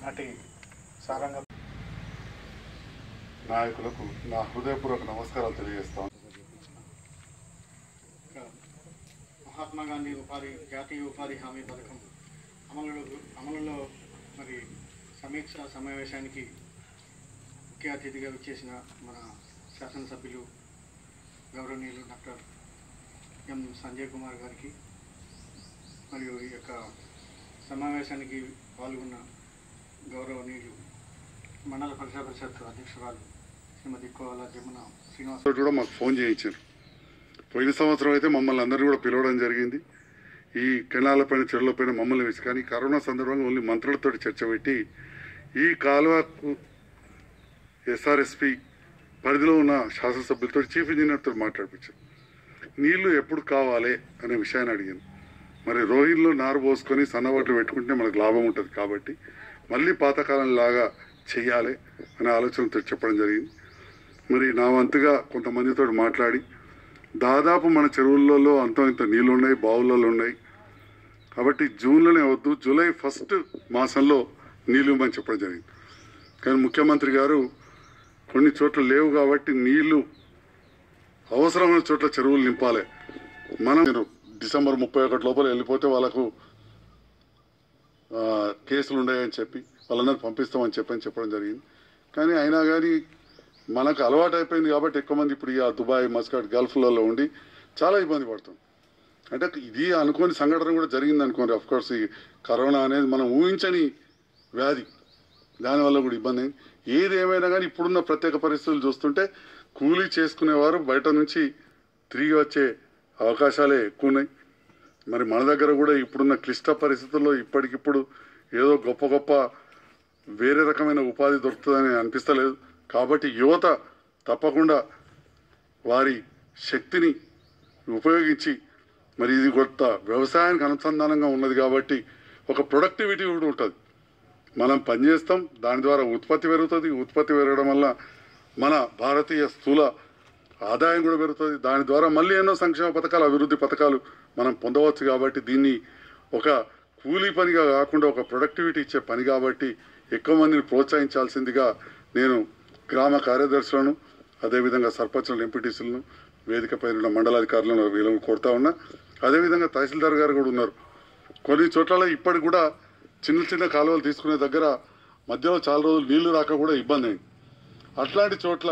అటు సారంగ నాయకులకు నా హృదయపూర్వక నమస్కారాలు తెలియజేస్తాను మహాత్మా గాంధీ ఉపాధి జాతీయ ఉపాధి హామీ పథకం అమలులో అమలులో మరి సమీక్ష సమావేశానికి ముఖ్య అతిథిగా విచ్చేసిన మన శాసనసభ్యులు గౌరవనీయులు డాక్టర్ ఎం సంజయ్ కుమార్ గారికి మరియు ఈ యొక్క సమావేశానికి పాల్గొన్న గౌరవనీయులు మండల పరిషత్ పరిషత్ అధ్యక్షురాలు శ్రీమతి కోవాల జమున శ్రీనివాస తోటి కూడా మాకు ఫోన్ చేయించారు పోయిన సంవత్సరం అయితే మమ్మల్ని అందరూ కూడా పిలవడం జరిగింది ఈ కెనాల పైన చెరువుల పైన మమ్మల్ని వేసి కానీ కరోనా సందర్భంగా ఓన్లీ మంత్రులతో చర్చ పెట్టి ఈ కాలువకు ఎస్ఆర్ఎస్పి పరిధిలో ఉన్న శాసనసభ్యులతో చీఫ్ ఇంజనీర్తో మాట్లాడిపించారు నీళ్లు ఎప్పుడు కావాలి అనే విషయాన్ని అడిగాను మరి రోహిల్లో నారు పోసుకొని సన్నబట్లు పెట్టుకుంటే మనకు లాభం ఉంటుంది కాబట్టి మళ్ళీ పాతకాలం లాగా చెయ్యాలి అనే ఆలోచనతో చెప్పడం జరిగింది మరి నా వంతుగా కొంతమందితో మాట్లాడి దాదాపు మన చెరువులలో అంత ఇంత నీళ్ళు ఉన్నాయి బావులలో ఉన్నాయి కాబట్టి జూన్లోనే వద్దు జూలై ఫస్ట్ మాసంలో నీళ్ళు ఇవ్వమని చెప్పడం జరిగింది కానీ ముఖ్యమంత్రి గారు కొన్ని చోట్ల లేవు కాబట్టి నీళ్లు అవసరమైన చోట్ల చెరువులు నింపాలి మనం నేను డిసెంబర్ ముప్పై ఒకటి లోపల వెళ్ళిపోతే వాళ్ళకు ఆ, కేసులు ఉన్నాయని చెప్పి వాళ్ళందరూ పంపిస్తామని చెప్పని చెప్పడం జరిగింది కానీ అయినా కానీ మనకు అలవాటు అయిపోయింది కాబట్టి ఎక్కువ మంది ఇప్పుడు ఈ ఆ దుబాయ్ మస్కట్ గల్ఫ్లలో ఉండి చాలా ఇబ్బంది పడుతుంది అంటే ఇది అనుకోని సంఘటన కూడా జరిగింది అనుకోండి అఫ్ కోర్స్ ఈ కరోనా అనేది మనం ఊహించని వ్యాధి దానివల్ల కూడా ఇబ్బంది అయింది ఏది ఏమైనా కానీ ఇప్పుడున్న ప్రత్యేక పరిస్థితులు చూస్తుంటే కూలీ చేసుకునేవారు బయట నుంచి తిరిగి వచ్చే అవకాశాలే ఎక్కువ ఉన్నాయి మరి మన దగ్గర కూడా ఇప్పుడున్న క్లిష్ట పరిస్థితుల్లో ఇప్పటికిప్పుడు ఏదో గొప్ప గొప్ప వేరే రకమైన ఉపాధి దొరుకుతుందని అనిపిస్తలేదు కాబట్టి యువత తప్పకుండా వారి శక్తిని ఉపయోగించి మరి ఇది కొత్త వ్యవసాయానికి అనుసంధానంగా ఉన్నది కాబట్టి ఒక ప్రొడక్టివిటీ కూడా ఉంటుంది మనం పనిచేస్తాం దాని ద్వారా ఉత్పత్తి పెరుగుతుంది ఉత్పత్తి పెరగడం వల్ల మన భారతీయ స్థూల ఆదాయం కూడా పెరుగుతుంది దాని ద్వారా మళ్ళీ ఎన్నో సంక్షేమ పథకాలు అభివృద్ధి పథకాలు మనం పొందవచ్చు కాబట్టి దీన్ని ఒక కూలీ పనిగా కాకుండా ఒక ప్రొడక్టివిటీ ఇచ్చే పని కాబట్టి ఎక్కువ మందిని ప్రోత్సహించాల్సిందిగా నేను గ్రామ కార్యదర్శులను అదేవిధంగా సర్పంచులను ఎంపీటీసీలను వేదిక పైన ఉన్న మండలాధికారులను వీళ్ళని కొడతా ఉన్నా అదేవిధంగా తహసీల్దార్ గారు కూడా ఉన్నారు కొన్ని చోట్ల ఇప్పటికి కూడా చిన్న చిన్న కాలువలు తీసుకునే దగ్గర మధ్యలో చాలా రోజులు నీళ్లు రాక కూడా ఇబ్బంది అయింది అట్లాంటి చోట్ల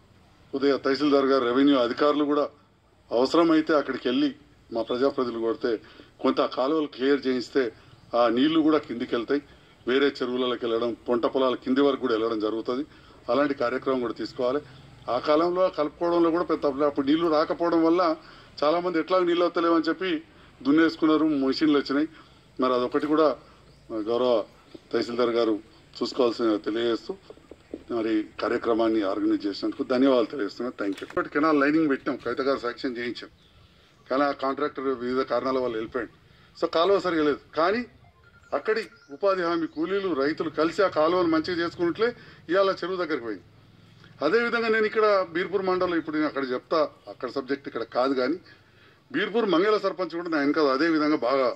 ఉదయ తహసీల్దార్ గారు రెవెన్యూ అధికారులు కూడా అవసరమైతే అక్కడికి వెళ్ళి మా ప్రజాప్రతినిధులు కొడితే కొంత ఆ కాలువలు క్లియర్ చేయిస్తే ఆ నీళ్లు కూడా కిందికి వెళ్తాయి వేరే చెరువులకి వెళ్ళడం పొంట పొలాల కింది వరకు కూడా వెళ్ళడం జరుగుతుంది అలాంటి కార్యక్రమం కూడా తీసుకోవాలి ఆ కాలంలో కలుపుకోవడంలో కూడా పెద్ద తప్పులే. అప్పుడు నీళ్లు రాకపోవడం వల్ల చాలా మంది ఎట్లా నీళ్ళు వస్తలేవని చెప్పి దున్నేసుకున్నారు మెషిన్లు వచ్చినాయి మరి అదొకటి కూడా మరి గౌరవ తహసీల్దార్ గారు చూసుకోవాల్సిన తెలియజేస్తూ మరి కార్యక్రమాన్ని ఆర్గనైజ్ చేసినందుకు ధన్యవాదాలు తెలియజేస్తున్నాను థ్యాంక్ యూ ఇప్పటి కెనాల్ లైనింగ్ పెట్టాం కవిత గారు సాక్ష్యం చేయించాం కానీ ఆ కాంట్రాక్టర్ వివిధ కారణాల వల్ల వెళ్ళిపోయాడు సో కాలువ సరిగా లేదు కానీ అక్కడి ఉపాధి హామీ కూలీలు రైతులు కలిసి ఆ కాలువను మంచిగా చేసుకున్నట్లే ఇవాళ చెరువు దగ్గరికి పోయింది అదేవిధంగా నేను ఇక్కడ బీర్పూర్ మండలం ఇప్పుడు నేను అక్కడ చెప్తా అక్కడ సబ్జెక్ట్ ఇక్కడ కాదు కానీ బీర్పూర్ మంగళ సర్పంచ్ కూడా నా వెనకాల అదే విధంగా బాగా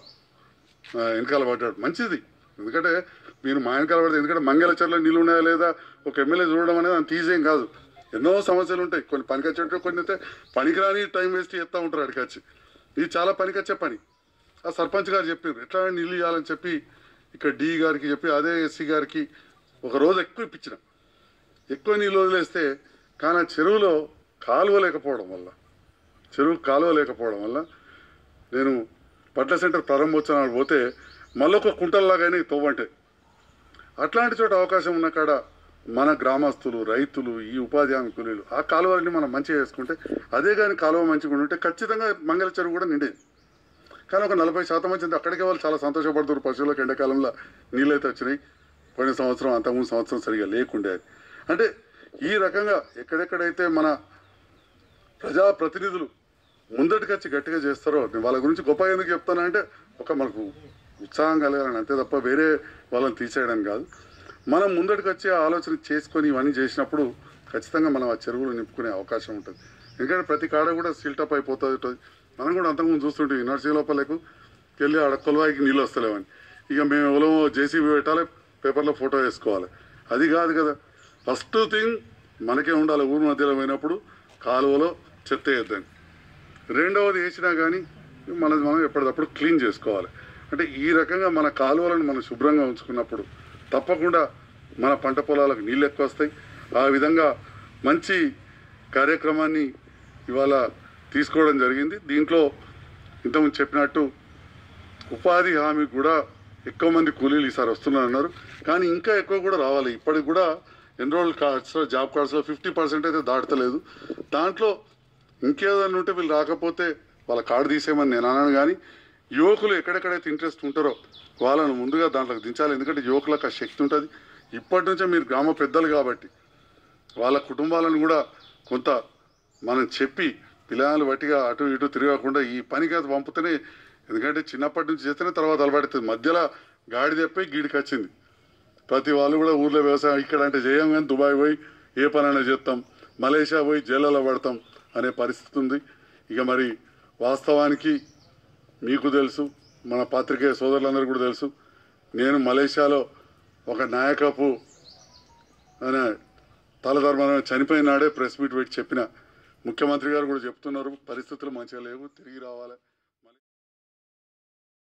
ఆ, వెనకాల పడ్డాడు మంచిది ఎందుకంటే మీరు మా వెనకాల పడితే ఎందుకంటే మంగళ చెరువులో నీళ్ళు ఉన్నాయా లేదా ఒక ఎమ్మెల్యే చూడడం అనేది అంత ఈజీ ఏం కాదు ఎన్నో సమస్యలు ఉంటాయి కొన్ని పనికొచ్చే కొన్ని అయితే పనికిరాని టైం వేస్ట్ చేస్తూ ఉంటారు అక్కడికి వచ్చి ఇది చాలా పనికొచ్చే పని ఆ సర్పంచ్ గారు చెప్పారు ఎట్లా నీళ్ళు ఇవ్వాలని చెప్పి ఇక్కడ డి గారికి చెప్పి అదే ఎస్సీ గారికి ఒక రోజు ఎక్కువ ఇప్పించిన ఎక్కువ నీళ్ళు వదిలేస్తే కానీ ఆ చెరువులో కాలువ లేకపోవడం వల్ల చెరువు కాలువ లేకపోవడం వల్ల నేను పట్ల సెంటర్ ప్రారంభోత్సవాలు పోతే మళ్ళొక కుంటల్లాగానే తవ్వంటే అట్లాంటి చోట అవకాశం ఉన్న కాడ మన గ్రామస్తులు రైతులు ఈ ఉపాధి హామీ కూలీలు ఆ కాలువలని మనం మంచిగా చేసుకుంటే అదే కానీ కాలువ మంచిగా ఉంటే ఖచ్చితంగా మంగళ చెరువు కూడా నిండేది కానీ ఒక నలభై శాతం వచ్చింది అక్కడికే వాళ్ళు చాలా సంతోషపడుతున్నారు పశువులకు ఎండాకాలంలో నీళ్ళు అయితే వచ్చినాయి పోయిన సంవత్సరం అంతకుముందు సంవత్సరం సరిగా లేకుండే అది అంటే ఈ రకంగా ఎక్కడెక్కడైతే మన ప్రజాప్రతినిధులు ముందటికి వచ్చి గట్టిగా చేస్తారో నేను వాళ్ళ గురించి గొప్పగా ఎందుకు చెప్తానంటే ఒక మనకు ఉత్సాహం కలగాలని అంతే తప్ప వేరే వాళ్ళని తీసేయడం కాదు మనం ముందటికి వచ్చి ఆ ఆలోచన చేసుకొని ఇవన్నీ చేసినప్పుడు ఖచ్చితంగా మనం ఆ చెరువులు నింపుకునే అవకాశం ఉంటుంది ఎందుకంటే ప్రతి కాడ కూడా సిల్టప్ అయిపోతుంది ఉంటుంది. మనం కూడా అంతకుముందు చూస్తుంటే యూనివర్సిటీ లోపలకు వెళ్ళి ఆడ కొలవాయికి నీళ్ళు వస్తలేవని ఇక మేము ఎవరో జేసీబీ పెట్టాలి పేపర్లో ఫోటో వేసుకోవాలి అది కాదు కదా ఫస్ట్ థింగ్ మనకే ఉండాలి ఊరు మధ్యలో పోయినప్పుడు కాలువలో చెత్త వేద్దని రెండవది వేసినా కానీ మనది మనం ఎప్పటికప్పుడు క్లీన్ చేసుకోవాలి అంటే ఈ రకంగా మన కాలువలను మనం శుభ్రంగా ఉంచుకున్నప్పుడు తప్పకుండా మన పంట పొలాలకు నీళ్ళు ఎక్కువ వస్తాయి ఆ విధంగా మంచి కార్యక్రమాన్ని ఇవాళ తీసుకోవడం జరిగింది దీంట్లో ఇంతకుముందు చెప్పినట్టు ఉపాధి హామీ కూడా ఎక్కువ మంది కూలీలు ఈసారి వస్తున్నారన్నారు కానీ ఇంకా ఎక్కువ కూడా రావాలి ఇప్పటికి కూడా ఎన్రోల్ కార్డ్స్లో జాబ్ కార్డ్స్లో ఫిఫ్టీ పర్సెంట్ అయితే దాటలేదు దాంట్లో ఇంకేదన్నా ఉంటే వీళ్ళు రాకపోతే వాళ్ళ కార్డు తీసేయమని నేను అన్నాను కానీ యువకులు ఎక్కడెక్కడైతే ఇంట్రెస్ట్ ఉంటారో వాళ్ళను ముందుగా దాంట్లోకి దించాలి ఎందుకంటే యువకులకు ఆ శక్తి ఉంటుంది ఇప్పటి నుంచే మీరు గ్రామ పెద్దలు కాబట్టి వాళ్ళ కుటుంబాలను కూడా కొంత మనం చెప్పి పిల్లలు బట్టిగా అటు ఇటు తిరగకుండా ఈ పనికి అది పంపుతూనే ఎందుకంటే చిన్నప్పటి నుంచి చేస్తేనే తర్వాత అలవాడుతుంది మధ్యలో గాడి తెప్పి గీడికి వచ్చింది ప్రతి వాళ్ళు కూడా ఊర్లో వ్యవసాయం ఇక్కడ అంటే చేయం కానీ దుబాయ్ పోయి ఏ పనైనా చేస్తాం మలేషియా పోయి జైళ్ళలో పడతాం అనే పరిస్థితి ఉంది ఇక మరి వాస్తవానికి మీకు తెలుసు మన పాత్రికేయ సోదరులందరూ కూడా తెలుసు నేను మలేషియాలో ఒక నాయకపు అనే తలధర్మం చనిపోయిన నాడే ప్రెస్ మీట్ పెట్టి చెప్పిన ముఖ్యమంత్రి గారు కూడా చెప్తున్నారు పరిస్థితులు మంచిగా లేవు తిరిగి రావాలి